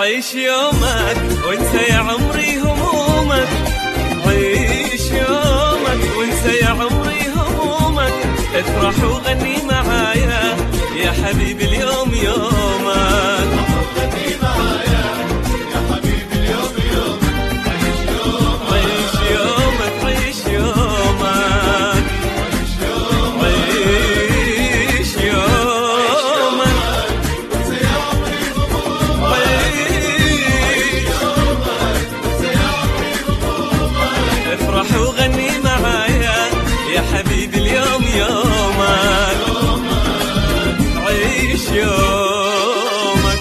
عيش يومك وانسى يا عمري همومك عيش يومك وانسى يا عمري همومك افرح وغني معايا يا حبيبي اليوم يومك عيش يومك عيش يومك عيش يومك عيش افرح وغني معايا يا حبيبي اليوم يومك عيش يومك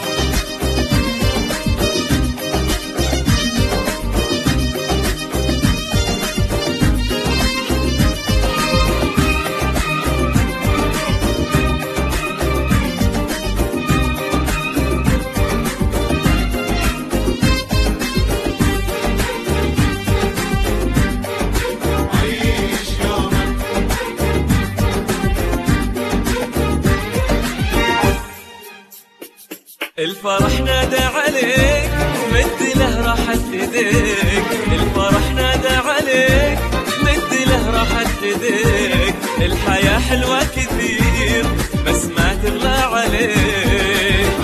الفرح نادى عليك مد له راحت ايديك الفرح نادى عليك مد له راحت ايديك الحياة حلوة كثير بس ما تغلى عليك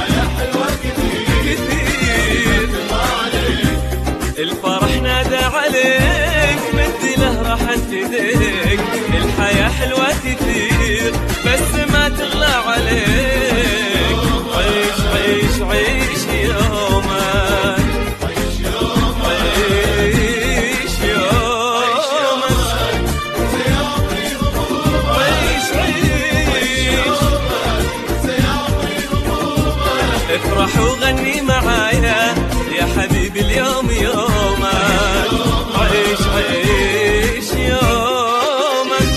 كثير الفرح نادى عليك مد له راحت ايديك الحياة حلوة كثير بس ما تغلى عليك عيش عيش عيش يومك عيش يومك عيش عيش افرح وغني معايا يا حبيبي اليوم يومك عيش عيش يومك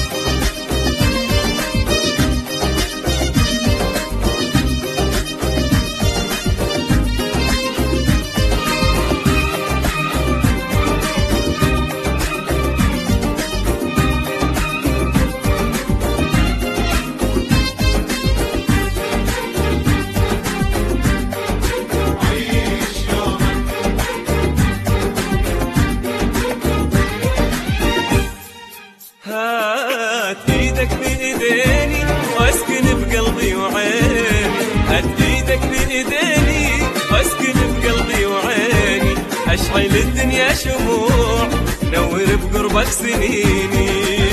هات ايدك بايديني واسكن بقلبي وعيني هات ايدك بايديني واسكن بقلبي وعيني اشعل الدنيا شموع نور بقربك سنيني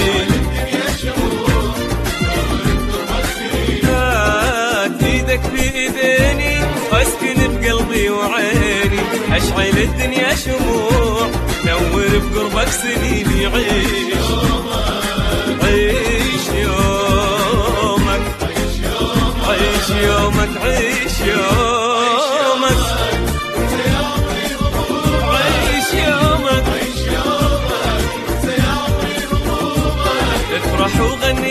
هات ايدك بايديني واسكن بقلبي وعيني اشعل الدنيا شموع نور بقربك سنيني عيش عيش يومك عيش يومك عيش يومك عيش يومك افرح وغني